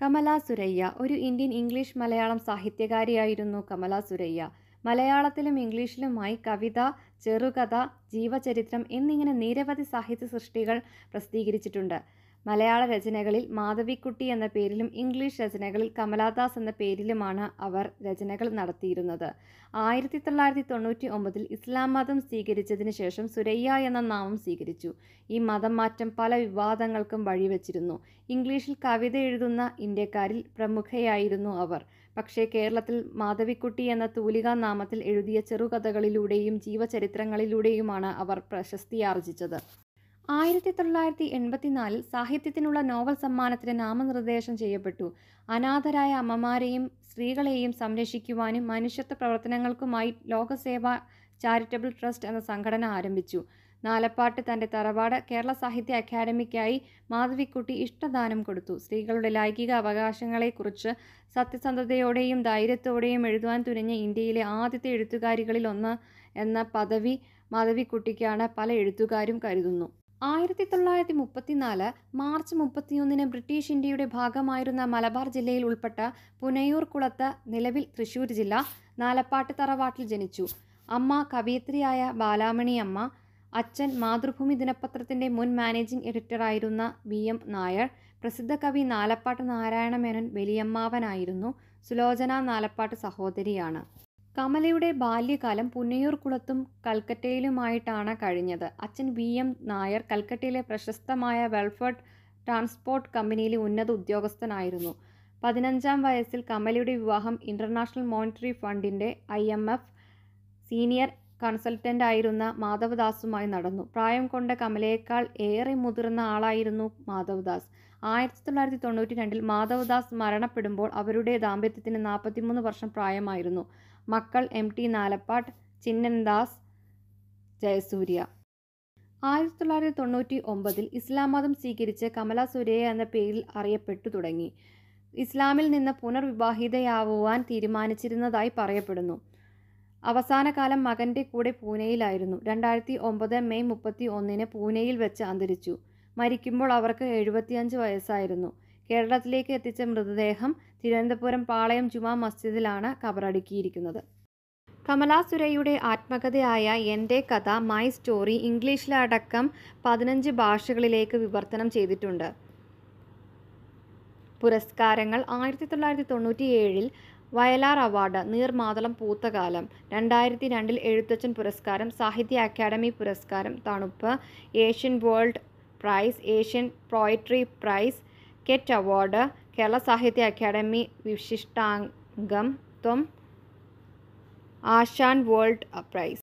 കമല സുരയ്യ ഒരു Indian English Malayalam സാഹിത്യകാരിയായിരുന്നു കമല സുരയ്യ മലയാളത്തിലും ഇംഗ്ലീഷിലുമായി കവിത ചെറുകഥ ജീവചരിത്രം എന്നിങ്ങനെ നിരവധി സാഹിത്യ സൃഷ്ടികൾ പ്രസിദ്ധീകരിച്ചിട്ടുണ്ട് മലയാള രചനകളിൽ മാധവിക്കുട്ടി എന്ന പേരിലും ഇംഗ്ലീഷ് രചനകളിൽ കമലാദാസ് എന്ന പേരിലുമാണ് അവർ രചനകൾ നടത്തിയിരുന്നത് ആയിരത്തി തൊള്ളായിരത്തി തൊണ്ണൂറ്റി ഒമ്പതിൽ ഇസ്ലാം മതം സ്വീകരിച്ചതിന് ശേഷം സുരയ്യ എന്ന നാമം സ്വീകരിച്ചു ഈ മതം മാറ്റം പല വിവാദങ്ങൾക്കും വഴിവെച്ചിരുന്നു ഇംഗ്ലീഷിൽ കവിത എഴുതുന്ന ഇന്ത്യക്കാരിൽ പ്രമുഖയായിരുന്നു അവർ പക്ഷേ കേരളത്തിൽ മാധവിക്കുട്ടി എന്ന തൂലികാ നാമത്തിൽ എഴുതിയ ചെറുകഥകളിലൂടെയും ജീവചരിത്രങ്ങളിലൂടെയുമാണ് അവർ പ്രശസ്തിയാർജിച്ചത് ആയിരത്തി തൊള്ളായിരത്തി എൺപത്തിനാലിൽ സാഹിത്യത്തിനുള്ള നോവൽ സമ്മാനത്തിന് നാമനിർദ്ദേശം ചെയ്യപ്പെട്ടു അനാഥരായ അമ്മമാരെയും സ്ത്രീകളെയും സംരക്ഷിക്കുവാനും മനുഷ്യത്വ പ്രവർത്തനങ്ങൾക്കുമായി ലോകസേവ ചാരിറ്റബിൾ ട്രസ്റ്റ് എന്ന സംഘടന ആരംഭിച്ചു നാലപ്പാട്ട് തൻ്റെ തറവാട് കേരള സാഹിത്യ അക്കാദമിക്കായി മാധവിക്കുട്ടി ഇഷ്ടദാനം കൊടുത്തു സ്ത്രീകളുടെ ലൈംഗിക അവകാശങ്ങളെക്കുറിച്ച് സത്യസന്ധതയോടെയും ധൈര്യത്തോടെയും എഴുതുവാൻ തുനിഞ്ഞ ഇന്ത്യയിലെ ആദ്യത്തെ എഴുത്തുകാരികളിൽ ഒന്ന് എന്ന പദവി മാധവിക്കുട്ടിക്കാണ് പല എഴുത്തുകാരും കരുതുന്നു ആയിരത്തി തൊള്ളായിരത്തി മുപ്പത്തിനാല് മാർച്ച് മുപ്പത്തിയൊന്നിന് ബ്രിട്ടീഷ് ഇന്ത്യയുടെ ഭാഗമായിരുന്ന മലബാർ ജില്ലയിൽ ഉൾപ്പെട്ട പുനയൂർ കുളത്ത് നിലവിൽ തൃശൂർ ജില്ല നാലപ്പാട്ട് തറവാട്ടിൽ ജനിച്ചു അമ്മ കവയിത്രിയായ ബാലാമണി അമ്മ അച്ഛൻ മാതൃഭൂമി ദിനപത്രത്തിൻ്റെ മുൻ മാനേജിംഗ് എഡിറ്ററായിരുന്ന വി എം നായർ പ്രസിദ്ധ കവി നാലപ്പാട്ട് നാരായണ മേനോൻ വലിയമ്മാവനായിരുന്നു സുലോചന നാലപ്പാട്ട് സഹോദരിയാണ് കമലയുടെ ബാല്യകാലം പുന്നയൂർ കുളത്തും കൽക്കറ്റയിലുമായിട്ടാണ് കഴിഞ്ഞത് അച്ഛൻ വി എം നായർ കൽക്കട്ടയിലെ പ്രശസ്തമായ വെൽഫെയർ ട്രാൻസ്പോർട്ട് കമ്പനിയിലെ ഉന്നത ഉദ്യോഗസ്ഥനായിരുന്നു പതിനഞ്ചാം വയസ്സിൽ കമലയുടെ വിവാഹം ഇൻ്റർനാഷണൽ മോണിറ്ററി ഫണ്ടിൻ്റെ I M F senior consultant ആയിരുന്ന മാധവദാസുമായി നടന്നു പ്രായം കൊണ്ട കമലയേക്കാൾ ഏറെ മുതിർന്ന ആളായിരുന്നു മാധവദാസ് ആയിരത്തി തൊള്ളായിരത്തി തൊണ്ണൂറ്റി രണ്ടിൽ മാധവദാസ് മരണപ്പെടുമ്പോൾ അവരുടെ ദാമ്പത്യത്തിന് നാൽപ്പത്തിമൂന്ന് വർഷം പ്രായമായിരുന്നു മക്കൾ എം ടി നാലപ്പാട്ട് ചിന്നൻ ദാസ് ജയസൂര്യ ആയിരത്തി തൊള്ളായിരത്തി തൊണ്ണൂറ്റി ഒമ്പതിൽ ഇസ്ലാം മതം സ്വീകരിച്ച് കമല സുരയ്യ എന്ന പേരിൽ അറിയപ്പെട്ടു തുടങ്ങി ഇസ്ലാമിൽ നിന്ന് പുനർവിവാഹിതയാവുവാൻ തീരുമാനിച്ചിരുന്നതായി പറയപ്പെടുന്നു അവസാന കാലം മകൻ്റെ കൂടെ പൂനെയിലായിരുന്നു രണ്ടായിരത്തി ഒമ്പത് മെയ് മുപ്പത്തി ഒന്നിന് പൂനെയിൽ വെച്ച് അന്തരിച്ചു മരിക്കുമ്പോൾ അവർക്ക് എഴുപത്തിയഞ്ച് വയസ്സായിരുന്നു കേരളത്തിലേക്ക് എത്തിച്ച മൃതദേഹം തിരുവനന്തപുരം പാളയം ജുമാ മസ്ജിദിലാണ് കബറടക്കിയിരിക്കുന്നത് കമലാ സുരയ്യയുടെ ആത്മകഥയായ എൻ്റെ കഥ മൈ സ്റ്റോറി ഇംഗ്ലീഷിലടക്കം പതിനഞ്ച് ഭാഷകളിലേക്ക് വിവർത്തനം ചെയ്തിട്ടുണ്ട് പുരസ്കാരങ്ങൾ ആയിരത്തി തൊള്ളായിരത്തി തൊണ്ണൂറ്റി ഏഴിൽ വയലാർ അവാർഡ് നീർമാതളം പൂത്തകാലം രണ്ടായിരത്തി രണ്ടിൽ എഴുത്തച്ഛൻ പുരസ്കാരം സാഹിത്യ അക്കാദമി പുരസ്കാരം തണുപ്പ് Asian world prize Asian poetry prize Kent award Kerala Sahitya Akademi വിശിഷ്ടാംഗം ത്വം ആശാൻ വേൾഡ് പ്രൈസ്